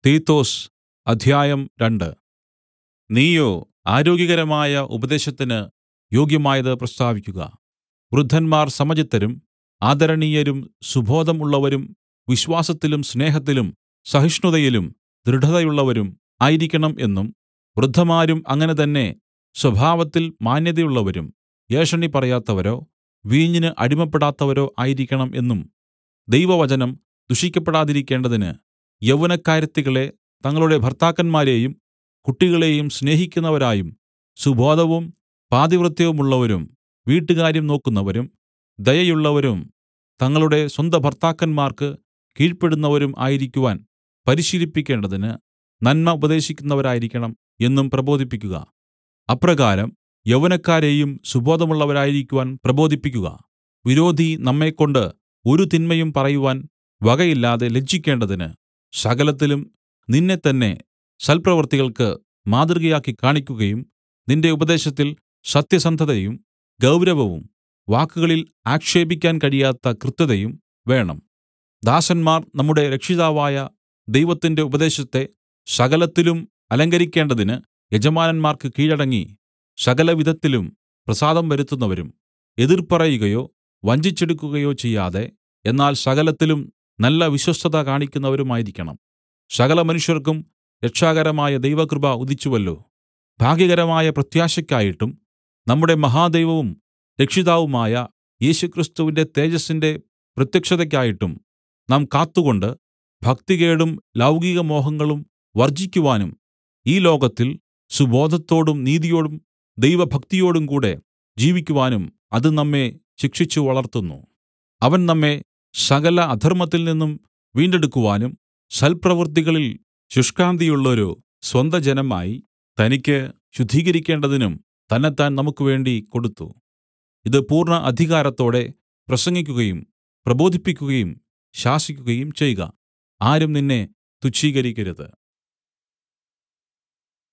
തീത്തൊസ് അധ്യായം രണ്ട് നീയോ ആരോഗ്യകരമായ ഉപദേശത്തിന് യോഗ്യമായത് പ്രസ്താവിക്കുക വൃദ്ധന്മാർ സമചിത്തരും ആദരണീയരും സുബോധം ഉള്ളവരും വിശ്വാസത്തിലും സ്നേഹത്തിലും സഹിഷ്ണുതയിലും ദൃഢതയുള്ളവരും ആയിരിക്കണം എന്നും വൃദ്ധമാരും അങ്ങനെ തന്നെ സ്വഭാവത്തിൽ മാന്യതയുള്ളവരും ഏഷണി പറയാത്തവരോ വീഞ്ഞിന് അടിമപ്പെടാത്തവരോ ആയിരിക്കണം എന്നും ദൈവവചനം ദുഷിക്കപ്പെടാതിരിക്കേണ്ടതിന് യൗവനക്കാരത്തികളെ തങ്ങളുടെ ഭർത്താക്കന്മാരെയും കുട്ടികളെയും സ്നേഹിക്കുന്നവരായും സുബോധവും പാതിവൃത്യവുമുള്ളവരും വീട്ടുകാര്യം നോക്കുന്നവരും ദയയുള്ളവരും തങ്ങളുടെ സ്വന്ത ഭർത്താക്കന്മാർക്ക് കീഴ്പ്പെടുന്നവരും ആയിരിക്കുവാൻ പരിശീലിപ്പിക്കേണ്ടതിന് നന്മ ഉപദേശിക്കുന്നവരായിരിക്കണം എന്നും പ്രബോധിപ്പിക്കുക അപ്രകാരം യൗവനക്കാരെയും സുബോധമുള്ളവരായിരിക്കുവാൻ പ്രബോധിപ്പിക്കുക വിരോധി നമ്മെക്കൊണ്ട് ഒരു തിന്മയും പറയുവാൻ വകയില്ലാതെ ലജ്ജിക്കേണ്ടതിന് സകലത്തിലും നിന്നെത്തന്നെ സൽപ്രവൃത്തികൾക്ക് മാതൃകയാക്കി കാണിക്കുകയും നിന്റെ ഉപദേശത്തിൽ സത്യസന്ധതയും ഗൗരവവും വാക്കുകളിൽ ആക്ഷേപിക്കാൻ കഴിയാത്ത കൃത്യതയും വേണം ദാസന്മാർ നമ്മുടെ രക്ഷിതാവായ ദൈവത്തിന്റെ ഉപദേശത്തെ സകലത്തിലും അലങ്കരിക്കേണ്ടതിന് യജമാനന്മാർക്ക് കീഴടങ്ങി സകലവിധത്തിലും പ്രസാദം വരുത്തുന്നവരും എതിർപ്പറയുകയോ വഞ്ചിച്ചെടുക്കുകയോ ചെയ്യാതെ എന്നാൽ സകലത്തിലും നല്ല വിശ്വസ്തത കാണിക്കുന്നവരുമായിരിക്കണം സകല മനുഷ്യർക്കും രക്ഷാകരമായ ദൈവകൃപ ഉദിച്ചുവല്ലോ ഭാഗ്യകരമായ പ്രത്യാശയ്ക്കായിട്ടും നമ്മുടെ മഹാദൈവവും രക്ഷിതാവുമായ യേശുക്രിസ്തുവിന്റെ തേജസ്സിന്റെ പ്രത്യക്ഷതയ്ക്കായിട്ടും നാം കാത്തുകൊണ്ട് ഭക്തികേടും ലൗകിക മോഹങ്ങളും വർജിക്കുവാനും ഈ ലോകത്തിൽ സുബോധത്തോടും നീതിയോടും ദൈവഭക്തിയോടും കൂടെ ജീവിക്കുവാനും അത് നമ്മെ ശിക്ഷിച്ചു വളർത്തുന്നു അവൻ നമ്മെ സകല അധർമ്മത്തിൽ നിന്നും വീണ്ടെടുക്കുവാനും സൽപ്രവൃത്തികളിൽ ശുഷ്കാന്തിയുള്ളൊരു സ്വന്തജനമായി തനിക്ക് ശുദ്ധീകരിക്കേണ്ടതിനും തന്നെത്താൻ നമുക്ക് വേണ്ടി കൊടുത്തു ഇത് പൂർണ്ണ അധികാരത്തോടെ പ്രസംഗിക്കുകയും പ്രബോധിപ്പിക്കുകയും ശാസിക്കുകയും ചെയ്ക ആരും നിന്നെ തുച്ഛീകരിക്കരുത്